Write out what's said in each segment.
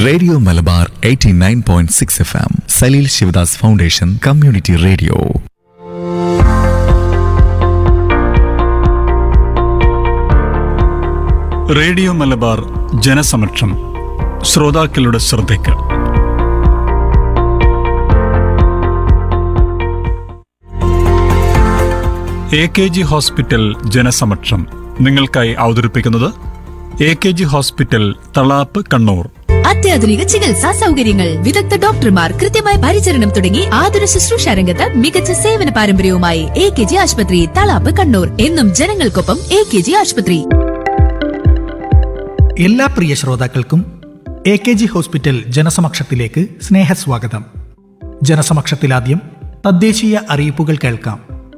radio Malabar 89.6 F M Saleel Shivadas foundation community radio radio Malabar ജനസമക്ഷം ശ്രോതാക്കളുടെ ശ്രദ്ധയ്ക്ക് എ കെ ജി ഹോസ്പിറ്റൽ ജനസമക്ഷം നിങ്ങൾക്കായി അവതരിപ്പിക്കുന്നത് A K G hospital Thalap Kannur അത്യാധുനിക ചികിത്സാ സൗകര്യങ്ങൾ വിദഗ്ധ ഡോക്ടർമാർ കൃത്യമായ പരിചരണം തുടങ്ങി ആതുര ശുശ്രൂഷ രംഗത്ത് മികച്ച സേവന പാരമ്പര്യവുമായി എ കെ ജി ആശുപത്രി തളാപ്പ് കണ്ണൂർ എന്നും ജനങ്ങൾക്കൊപ്പം എ കെ ജി ആശുപത്രി എല്ലാ പ്രിയ ശ്രോതാക്കൾക്കും എ കെ ജി ഹോസ്പിറ്റൽ ജനസമക്ഷത്തിലേക്ക് സ്നേഹസ്വാഗതം ജനസമക്ഷത്തിലാദ്യം തദ്ദേശീയ അറിയിപ്പുകൾ കേൾക്കാം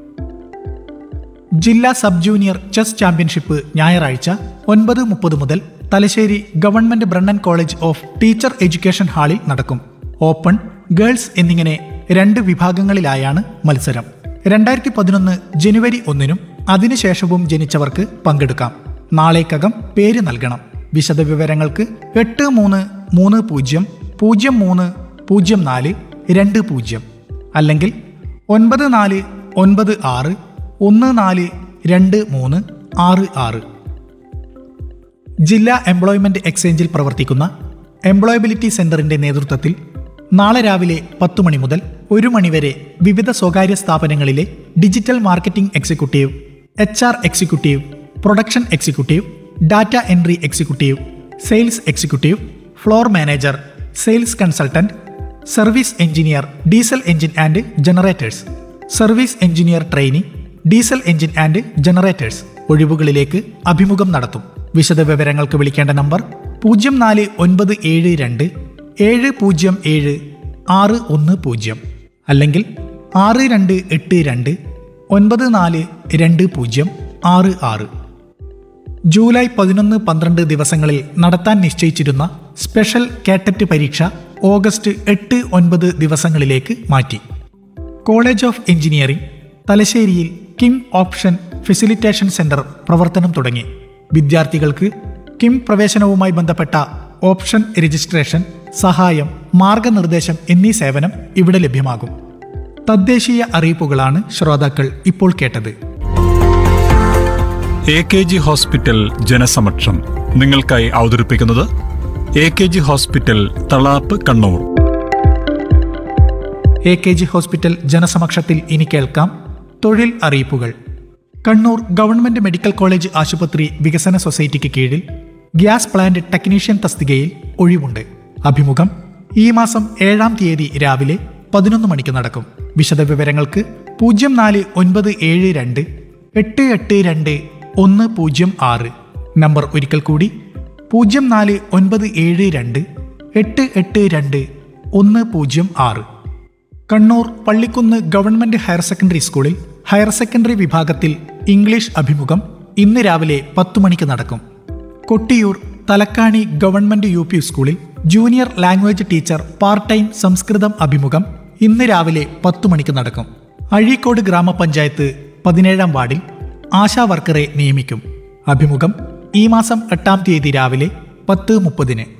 ജില്ലാ സബ് ജൂനിയർ ചെസ് ചാമ്പ്യൻഷിപ്പ് ഞായറാഴ്ച ഒൻപത് മുപ്പത് മുതൽ Thalassery government Brennan college of teacher education ഹാളിൽ നടക്കും ഓപ്പൺ ഗേൾസ് എന്നിങ്ങനെ രണ്ട് വിഭാഗങ്ങളിലായാണ് മത്സരം രണ്ടായിരത്തി പതിനൊന്ന് ജനുവരി ഒന്നിനും അതിനുശേഷവും ജനിച്ചവർക്ക് പങ്കെടുക്കാം നാളേക്കകം പേര് നൽകണം വിശദവിവരങ്ങൾക്ക് എട്ട് മൂന്ന് മൂന്ന് പൂജ്യം പൂജ്യം മൂന്ന് പൂജ്യം നാല് രണ്ട് പൂജ്യം അല്ലെങ്കിൽ ഒൻപത് നാല് ഒൻപത് ആറ് ഒന്ന് നാല് രണ്ട് മൂന്ന് ആറ് ആറ് ജില്ലാ എംപ്ലോയ്മെന്റ് എക്സ്ചേഞ്ചിൽ പ്രവർത്തിക്കുന്ന എംപ്ലോയബിലിറ്റി സെന്ററിന്റെ നേതൃത്വത്തിൽ നാളെ രാവിലെ പത്ത് മണി മുതൽ ഒരു മണിവരെ വിവിധ സ്വകാര്യ സ്ഥാപനങ്ങളിലെ digital marketing executive H R executive production executive data entry executive sales executive floor manager sales consultant service engineer diesel engine and generators service engineer trainee diesel engine and generators ഒഴിവുകളിലേക്ക് അഭിമുഖം നടത്തും വിശദവിവരങ്ങൾക്ക് വിളിക്കേണ്ട നമ്പർ പൂജ്യം നാല് ഒൻപത് ഏഴ് രണ്ട് ഏഴ് പൂജ്യം ഏഴ് ആറ് ഒന്ന് പൂജ്യം അല്ലെങ്കിൽ ആറ് രണ്ട് എട്ട് രണ്ട് ഒൻപത് നാല് രണ്ട് പൂജ്യം ആറ് ആറ് ജൂലൈ പതിനൊന്ന് പന്ത്രണ്ട് ദിവസങ്ങളിൽ നടത്താൻ നിശ്ചയിച്ചിരുന്ന സ്പെഷ്യൽ കാറ്ററ്റ് പരീക്ഷ ഓഗസ്റ്റ് എട്ട് ഒൻപത് ദിവസങ്ങളിലേക്ക് മാറ്റി കോളേജ് ഓഫ് എഞ്ചിനീയറിംഗ് തലശ്ശേരിയിൽ കിം ഓപ്ഷൻ ഫെസിലിറ്റേഷൻ സെന്റർ പ്രവർത്തനം തുടങ്ങി വിദ്യാർത്ഥികൾക്ക് കിം പ്രവേശനവുമായി ബന്ധപ്പെട്ട ഓപ്ഷൻ രജിസ്ട്രേഷൻ സഹായം മാർഗനിർദ്ദേശം എന്നീ സേവനം ഇവിടെ ലഭ്യമാകും തദ്ദേശീയ അറിയിപ്പുകളാണ് ശ്രോതാക്കൾ ഇപ്പോൾ കേട്ടത് എ കെ ജി ഹോസ്പിറ്റൽ ജനസമക്ഷം നിങ്ങൾക്കായി അവതരിപ്പിക്കുന്നത് A K G hospital Thalap Kannur A K G hospital ജനസമക്ഷത്തിൽ ഇനി കേൾക്കാം തൊഴിൽ അറിയിപ്പുകൾ കണ്ണൂർ ഗവൺമെന്റ് മെഡിക്കൽ കോളേജ് ആശുപത്രി വികസന സൊസൈറ്റിക്ക് കീഴിൽ ഗ്യാസ് പ്ലാന്റ് ടെക്നീഷ്യൻ തസ്തികയിൽ ഒഴിവുണ്ട് അഭിമുഖം ഈ മാസം ഏഴാം തീയതി രാവിലെ പതിനൊന്ന് മണിക്ക് നടക്കും വിശദവിവരങ്ങൾക്ക് പൂജ്യം നാല് ഒൻപത് ഏഴ് രണ്ട് എട്ട് എട്ട് രണ്ട് ഒന്ന് പൂജ്യം ആറ് നമ്പർ ഒരിക്കൽ കൂടി പൂജ്യം നാല് ഒൻപത് ഏഴ് രണ്ട് എട്ട് എട്ട് രണ്ട് ഒന്ന് പൂജ്യം ആറ് Kannur Pallikkunnu government higher secondary സ്കൂളിൽ ഹയർ സെക്കൻഡറി വിഭാഗത്തിൽ ഇംഗ്ലീഷ് അഭിമുഖം ഇന്ന് രാവിലെ പത്തു മണിക്ക് നടക്കും Kottiyoor Thalakkani government U P സ്കൂളിൽ junior language teacher part time സംസ്കൃതം അഭിമുഖം ഇന്ന് രാവിലെ പത്തു മണിക്ക് നടക്കും അഴീക്കോട് ഗ്രാമപഞ്ചായത്ത് പതിനേഴാം വാർഡിൽ ആശാ വർക്കറെ നിയമിക്കും അഭിമുഖം ഈ മാസം എട്ടാം തീയതി രാവിലെ പത്ത് മുപ്പതിന്